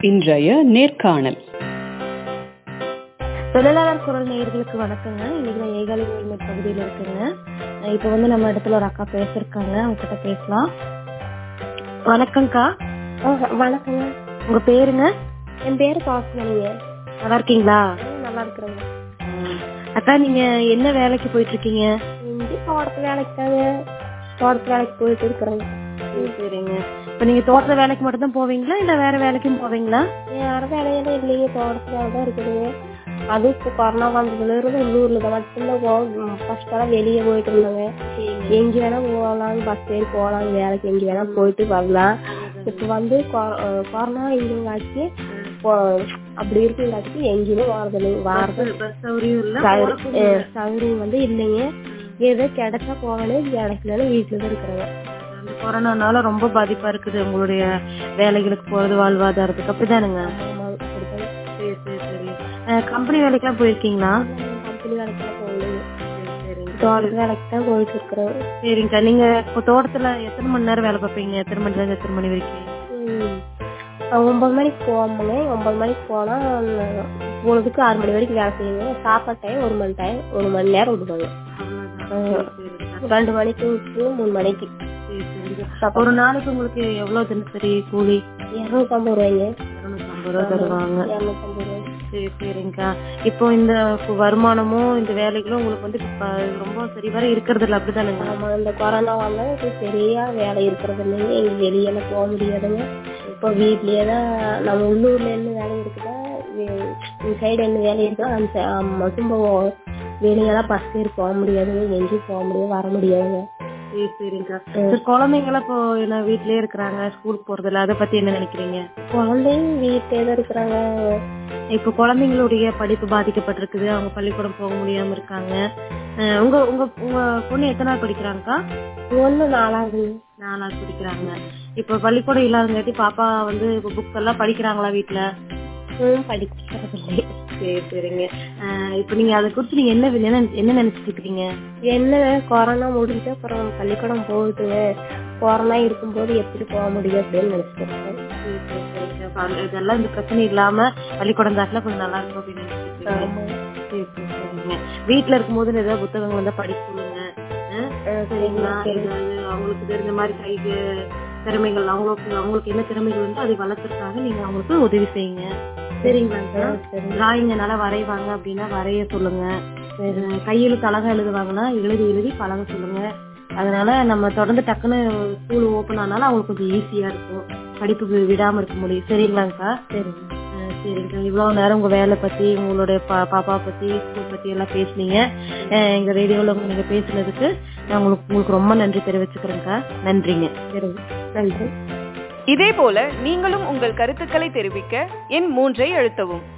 இன்றைய நேர்காணல் தொழிலாளர் குரல் நேயர்களுக்கு வணக்கங்க இன்னைக்கு நான் ஏகாலி உரிமை பகுதியில் இருக்குங்க அஹ் இப்ப வந்து நம்ம இடத்துல ஒரு அக்கா பேசிருக்காங்க அவங்க கிட்ட பேசலாம் வணக்கம்க்கா வணக்கங்க உங்க பேருங்க என் பேரு பாஸ்மணிங்க நல்லா இருக்கீங்களா நல்லா இருக்கிறேங்க அக்கா நீங்க என்ன வேலைக்கு போயிட்டு இருக்கீங்க இங்கே தோட்டத்து வேலைக்கு தாங்க தோட்டத்து வேலைக்கு போயிட்டு இருக்கிறேங்க சரி, சரிங்க இப்ப நீங்க தோட்டத்து வேலைக்கு மட்டும் தான் போவீங்களா இல்ல வேற வேலைக்கும் போவீங்களா வேற வேலையெல்லாம் இல்லைங்க தோட்டத்து வேலை தான் இருக்குதுங்க அதுவும் இப்போ கொரோனா வந்ததுல இருந்து உள்ளூர்ல தான் மட்டும்தான் போவோம் ஃபர்ஸ்ட் எல்லாம் வெளியே போயிட்டு இருந்தாங்க எங்க வேணா போகலாம் பஸ் ஏறி போகலாம் வேலைக்கு எங்க வேணா போயிட்டு வரலாம் இப்போ வந்து கொ- அஹ் கொரோனா இங்காச்சு அப்படி இருக்குங்காச்சு எங்கேயுமே வரது இல்லைங்க வாரது பஸ் சௌரியம் இல்ல சௌரி- அஹ் சௌகரியம் வந்து இல்லைங்க ஏதோ கிடைச்சா போகணும் கிடைக்கலன்னு வீட்டுல தான் இருக்கிறாங்க அந்த கொரோனானால ரொம்ப பாதிப்பா இருக்குது உங்களுடைய வேலைகளுக்கு போறது வாழ்வாதாரத்துக்கு அப்படிதானுங்க ஆமாங்க அப்படிதான் சரி சரி சரி கம்பெனி வேலைக்கெல்லாம் போயிருக்கீங்களா கம்பெனி வேலைக்கு போகலைங்க சரிங்க தோட்டத்து வேலைக்கு தான் போயிட்டு இருக்கிறோம் சரிங்கக்கா நீங்க இப்போ தோட்டத்துல எத்தனை மணி நேரம் வேலை பார்ப்பீங்க எத்தனை மணில இருந்து எத்தனை மணி வரைக்கும் ம். அஹ் ஒன்பது மணிக்கு போவோமுங்க ஒன்பது மணிக்கு போனா பொழுதுக்கு ஆறு மணி வரைக்கும் வேலை செய்யுங்க சாப்பாடு டைம் ஒரு மணி டைம் ஒரு மணி நேரம் விடுவாங்க ரெண்டு மணிக்கு விட்டு மூணு மணிக்கு ஒரு நாளைக்கு உங்களுக்கு எவ்வளவு தினசரி கூலி இரநூத்தம்பது ரூபாய்ங்க இருநூத்தம்பது ரூபா தருவாங்க இரநூத்தம்பது ரூபாய் சரி சரிங்கக்கா இப்போ இந்த கு- வருமானமும் இந்த வேலைகளும் உங்களுக்கு வந்து இப்ப ரொம்ப சரிவர இருக்கிறது இல்ல அப்படிதானுங்க ஆமா இந்த கொரோனா வந்தா இப்போ சரியா வேலை இருக்கிறது இல்லைங்க எங்க வெளியெல்லாம் போக முடியாதுங்க இப்போ வீட்லயே தான் நம்ம உள்ளூர்ல என்ன வேலை இருக்குதா வே- இந்த சைடு என்ன வேலை இருக்கோ அந்த சை- ஆ, மட்டும் போவோம் வெளியெல்லாம் பஸ் ஏறி போக முடியாதுங்க எங்கேயும் போக முடியாது வர முடியாதுங்க சரி சரிங்கக்கா சரி, குழந்தைங்களாம் இப்போ என்ன வீட்லயே இருக்கிறாங்க ஸ்கூலுக்கு போறது இல்ல அதை பத்தி என்ன நினைக்கிறீங்க குழந்தைங்க வீட்டிலே தான் இருக்கிறாங்க இப்போ குழந்தைங்களுடைய படிப்பு பாதிக்கப்பட்டிருக்குது அவங்க பள்ளிக்கூடம் போக முடியாம இருக்காங்க அஹ் உங்க உங்க உங்க பொண்ணு எத்தனை நாள் படிக்கிறாங்கக்கா ஒண்ணு நாலாவது நாலாவது படிக்கிறாங்க இப்போ பள்ளிக்கூடம் இல்லாதங்காட்டி பாப்பா வந்து இப்போ புக்ஸ் எல்லாம் படிக்கிறாங்களா வீட்ல ம், படிக்கிறது இல்லை சரி சரிங்க அஹ் இப்போ நீங்க அதை குறித்து நீங்க என்ன என்ன என்ன நினைச்சிட்டு இருக்கீங்க என்ன கொரோனா முடிஞ்சு அப்புறம் பள்ளிக்கூடம் போகுதுங்க கொரோனா இருக்கும்போது எப்படி போக முடியும் அப்படின்னு நினைச்சிட்டு இருக்கேன் சரி, சரி, சரிங்க. அப்ப அந்த- இதெல்லாம் இந்த பிரச்சனை இல்லாம பள்ளிக்கூடம் தாட்டில கொஞ்சம் நல்லா இருக்கும் அப்படின்னு நினைச்சிட்டு இருக்கீங்க. ஆமா. சரி, சரி, சரிங்க வீட்ல இருக்கும்போது ஏதாவது புத்தகங்கள் வந்து படிக்க சொல்லுங்க அஹ் அஹ் சரிங்களா சரி. ஏதாவது அவங்களுக்கு தெரிஞ்ச மாதிரி கைக்கு திறமைகள் அவங்களுக்கு அவங்களுக்கு என்ன திறமைகள் வந்து அதை வளர்க்கறதுக்காக நீங்க அவங்களுக்கு உதவி செய்யுங்க சரிங்களாங்க அஹ் சரி. டிராயிங் என்னால வரைவாங்க அப்படின்னா வரைய சொல்லுங்க அஹ் கையெழுத்து அழகா எழுதுவாங்கன்னா எழுதி எழுதி பழக சொல்லுங்க அதனால நம்ம தொடர்ந்து டக்குன்னு ஸ்கூல் ஓபன் ஆனாலும் அவங்களுக்கு கொஞ்சம் ஈஸியா இருக்கும் படிப்புக்கு விடாம இருக்க முடியும் சரிங்களாங்கக்கா சரி அஹ் சரிங்க இவ்வளவு நேரம் உங்க வேலை பத்தி உங்களுடைய பா- பாப்பா பத்தி ஸ்கூல் பத்தி எல்லாம் பேசுனீங்க அஹ் எங்க ரேடியோல உங்க நீங்க பேசுனதுக்கு நான் உங்களுக்கு உங்களுக்கு ரொம்ப நன்றி தெரிவிச்சுக்கிறேங்க்கா நன்றிங்க சரி நன்றி இதேபோல நீங்களும் உங்கள் கருத்துக்களை தெரிவிக்க எண் மூன்றை அழுத்தவும்